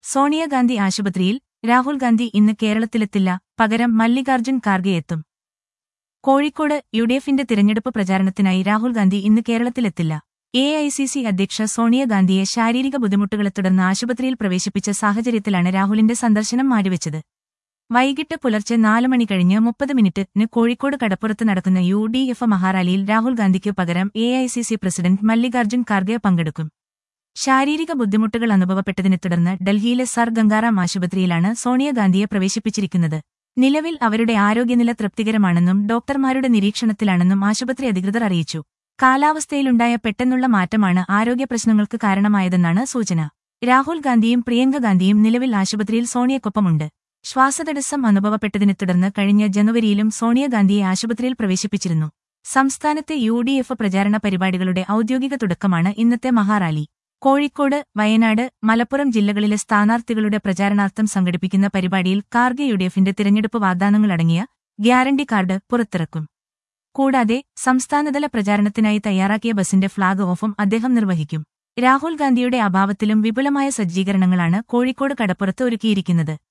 സോണിയാഗാന്ധി ആശുപത്രിയിൽ രാഹുൽ ഗാന്ധി ഇന്ന് കേരളത്തിലെത്തില്ല പകരം മല്ലികാർജുൻ ഖാർഗെ എത്തും കോഴിക്കോട് യുഡിഎഫിന്റെ തിരഞ്ഞെടുപ്പ് പ്രചാരണത്തിനായി രാഹുൽ ഗാന്ധി ഇന്ന് കേരളത്തിലെത്തില്ല എ ഐ സി സി അധ്യക്ഷ സോണിയാഗാന്ധിയെ ശാരീരിക ബുദ്ധിമുട്ടുകളെ തുടർന്ന് ആശുപത്രിയിൽ പ്രവേശിപ്പിച്ച സാഹചര്യത്തിലാണ് രാഹുലിന്റെ സന്ദർശനം മാറ്റിവെച്ചത് വൈകിട്ട് പുലർച്ചെ നാല് മണി കഴിഞ്ഞ് മുപ്പത് മിനിറ്റിന് കോഴിക്കോട് കടപ്പുറത്ത് നടക്കുന്ന യു ഡി എഫ് മഹാറാലിയിൽ രാഹുൽ ഗാന്ധിക്ക് പകരം A I C C president Mallikarjun Kharge പങ്കെടുക്കും ശാരീരിക ബുദ്ധിമുട്ടുകൾ അനുഭവപ്പെട്ടതിനെ തുടർന്ന് ഡൽഹിയിലെ സർ ഗംഗാറാം ആശുപത്രിയിലാണ് സോണിയാഗാന്ധിയെ പ്രവേശിപ്പിച്ചിരിക്കുന്നത് നിലവിൽ അവരുടെ ആരോഗ്യനില തൃപ്തികരമാണെന്നും ഡോക്ടർമാരുടെ നിരീക്ഷണത്തിലാണെന്നും ആശുപത്രി അധികൃതർ അറിയിച്ചു കാലാവസ്ഥയിലുണ്ടായ പെട്ടെന്നുള്ള മാറ്റമാണ് ആരോഗ്യ പ്രശ്നങ്ങൾക്ക് കാരണമായതെന്നാണ് സൂചന രാഹുൽ ഗാന്ധിയും പ്രിയങ്ക ഗാന്ധിയും നിലവിൽ ആശുപത്രിയിൽ സോണിയക്കൊപ്പമുണ്ട് ശ്വാസതടസ്സം അനുഭവപ്പെട്ടതിനെ തുടർന്ന് കഴിഞ്ഞ ജനുവരിയിലും സോണിയാഗാന്ധിയെ ആശുപത്രിയിൽ പ്രവേശിപ്പിച്ചിരുന്നു സംസ്ഥാനത്തെ യു ഡി എഫ് പ്രചാരണ പരിപാടികളുടെ ഔദ്യോഗിക തുടക്കമാണ് ഇന്നത്തെ മഹാറാലി കോഴിക്കോട് വയനാട് മലപ്പുറം ജില്ലകളിലെ സ്ഥാനാർത്ഥികളുടെ പ്രചാരണാർത്ഥം സംഘടിപ്പിക്കുന്ന പരിപാടിയിൽ കാർഗെ യുഡിഎഫിന്റെ തിരഞ്ഞെടുപ്പ് വാഗ്ദാനങ്ങളടങ്ങിയ ഗ്യാരണ്ടി കാർഡ് പുറത്തിറക്കും കൂടാതെ സംസ്ഥാനതല പ്രചാരണത്തിനായി തയ്യാറാക്കിയ ബസിന്റെ ഫ്ളാഗ് ഓഫും അദ്ദേഹം നിർവഹിക്കും രാഹുൽ ഗാന്ധിയുടെ അഭാവത്തിലും വിപുലമായ സജ്ജീകരണങ്ങളാണ് കോഴിക്കോട് കടപ്പുറത്ത് ഒരുക്കിയിരിക്കുന്നത്